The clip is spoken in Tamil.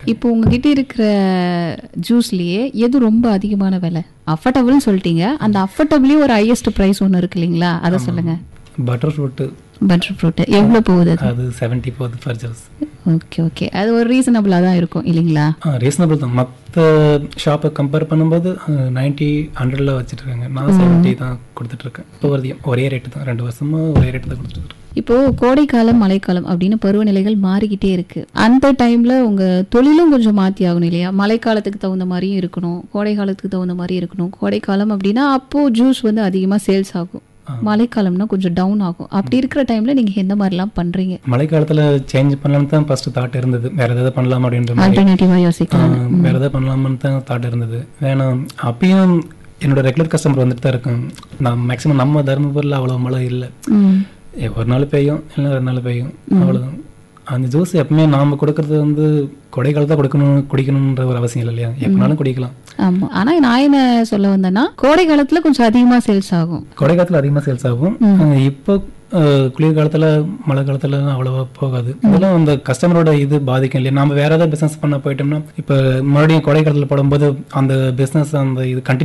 இப்போ உங்ககிட்ட இருக்கிற ஜூஸ்லயே எது ரொம்ப அதிகமான விலை அஃபர்டபுள்னு சொல்லிட்டீங்க அந்த அஃபர்டபுளே ஒரு ஹையஸ்ட் பிரைஸ் ஒன்று இருக்கு இல்லைங்களா அதை சொல்லுங்க பட்டர் ஃப்ரூட்டு பட்டர் ஃப்ரூட் எவ்வளோ போகுது அது அது செவன்ட்டி போகுது ஃபர் ஜூஸ் ஓகே ஓகே அது ஒரு ரீசனபிளாக தான் இருக்கும் இல்லைங்களா ரீசனபிள் தான் மற்ற ஷாப்பை கம்பேர் பண்ணும்போது நைன்ட்டி ஹண்ட்ரடில் வச்சுட்டு இருக்காங்க நான் செவன்ட்டி தான் கொடுத்துட்ருக்கேன் இப்போ வரையும் ஒரே ரேட்டு தான் ரெண்டு வருஷமா ஒரே ரேட்டு தான் கொடுத்துட்டு இப்போ கோடைக்காலம் மழைக்காலம் அப்படின்னு பருவநிலைகள் மாறிக்கிட்டே இருக்கு அந்த டைம்ல உங்க தொழிலும் கொஞ்சம் மாத்தி ஆகணும் இல்லையா மழைக்காலத்துக்கு தகுந்த மாதிரியும் இருக்கணும் கோடை காலத்துக்கு தகுந்த மாதிரி இருக்கணும் கோடைக்காலம் அப்படின்னா அப்போ ஜூஸ் வந்து அதிகமா சேல்ஸ் ஆகும் மழைக்காலம்னா கொஞ்சம் டவுன் ஆகும் அப்படி இருக்கிற டைம்ல நீங்க எந்த மாதிரிலாம் பண்றீங்க மழை காலத்தில் சேஞ்ச் பண்ணலாம்னு தான் ஃபர்ஸ்ட் தாட் இருந்தது வேற ஏதாவது பண்ணலாம் அப்படின்ற மாதிரி ஆல்டர்னேட்டிவா யோசிக்கலாம் ஆஹ் வேற ஏதாவது பண்ணலாமான்னு தான் தாட் இருந்தது வேணாம் அப்பயும் என்னோட ரெகுலர் கஸ்டமர் வந்துட்டு தான் இருக்கும் நான் மேக்ஸிமம் நம்ம தருமபுரியில் அவ்வளோ மழை இல்லை ம். ஏ, ஒரு நாள் பெய்யும் இல்லை ரெண்டு நாள் பெய்யும் அவ்வளோதான் அந்த ஜூஸ் எப்பவுமே நாம கொடுக்கறது வந்து கொடை காலத்தை கொடுக்கணும் குடிக்கணுன்ற ஒரு அவசியம் இல்லை இல்லையா எப்பனாலும் குடிக்கலாம் ஆமா ஆனா நான் என்ன சொல்ல வந்தேன்னா கோடை காலத்துல கொஞ்சம் அதிகமா சேல்ஸ் ஆகும் கொடை காலத்தில் அதிகமாக சேல்ஸ் ஆகும் அஹ் இப்போ அஹ், குளிர் காலத்தில் மழை காலத்தில் அவ்வளோவா போகாது இதெல்லாம் அந்த கஸ்டமரோட இது பாதிக்கும் இல்லையா நம்ம வேற ஏதாவது பிஸ்னஸ் பண்ண போயிட்டோம்னா இப்போ மறுபடியும் கொடை காலத்தில் போடும்போது அந்த பிஸ்னஸ் அந்த இது கண்டினியூ